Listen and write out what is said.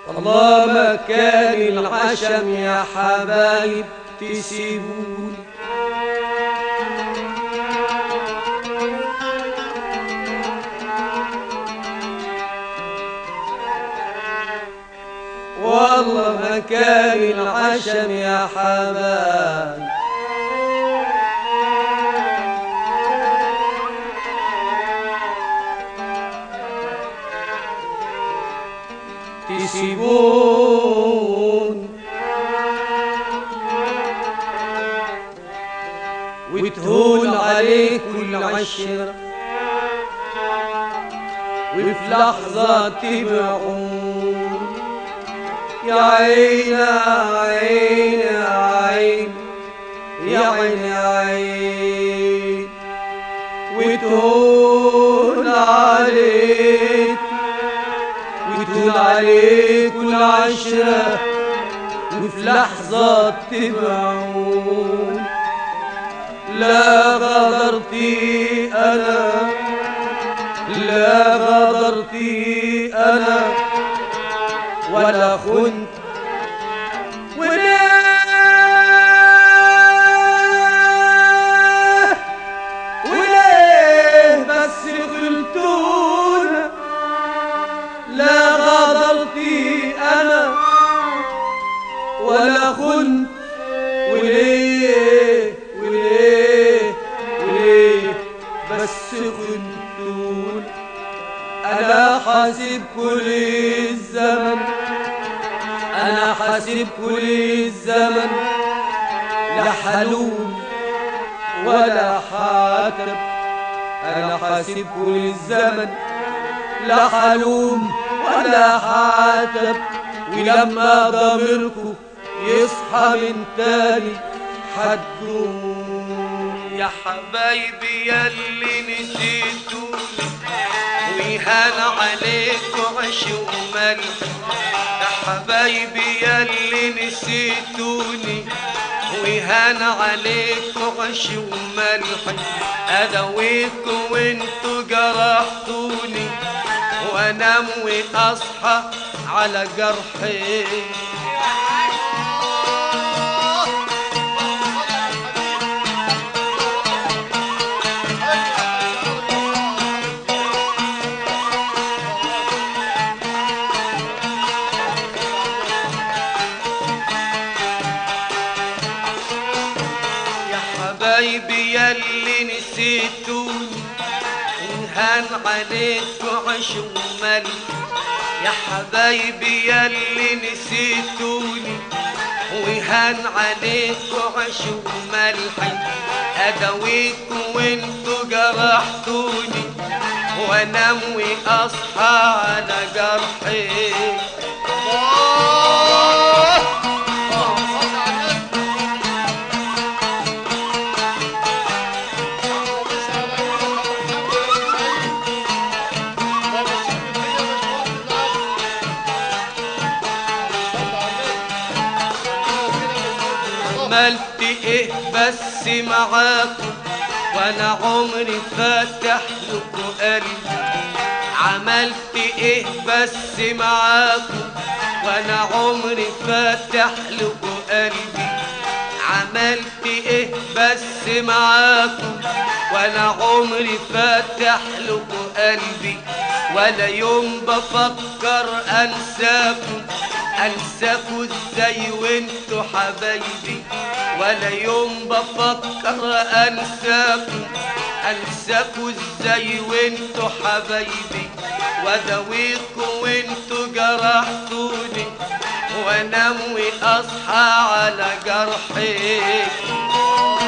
الله ما كان العشم يا حبايب تسيبوني والله ما كان العشم يا حبايب تسيبون وتهون عليكم العشرة وفي لحظة تبعون يا عين يا عين يا عين يا عين يا عين وتهون عليك وتهون عليك العشرة وفي لحظة تبعون لا غدرتي أنا لا غدرتي أنا ولا خنت وليه وليه بس غلتونا لا غدرتي أنا ولا خنت وليه وليه وليه بس خنتون أنا حاسب كل الزمن أنا حاسب كل الزمن لا حلوم ولا حاتب أنا حاسب كل الزمن لا حلوم ولا حاتب ولما ضميركم يصحى من تاني حدون يا حبايبي ياللي نسيتوني ويهان عليكم عش وملح يا حبايبي ياللي نسيتوني ويهان عليكم عش وملح اداويكم وانتوا جرحتوني وانام واصحى على جرحي يا حبايبي ياللي نسيتوني انهان عليكم عش وملح يا حبايبي ياللي نسيتوني ويهان عليكم عش وملح اداويكم وانتوا جرحتوني وانام واصحى على جرحي عملت ايه بس معاكم وانا عمري فاتح لكم قلبي عملت ايه بس معاكم وانا عمري فاتح لكم قلبي عملت ايه بس معاكم وانا عمري فاتح لكم قلبي ولا يوم بفكر انساكم انساكوا ازاي وانتوا حبايبي ولا يوم بفكر انساكم انساكوا ازاي وانتوا حبايبي واداويكوا وانتوا جرحتوني وانام واصحى على جرحي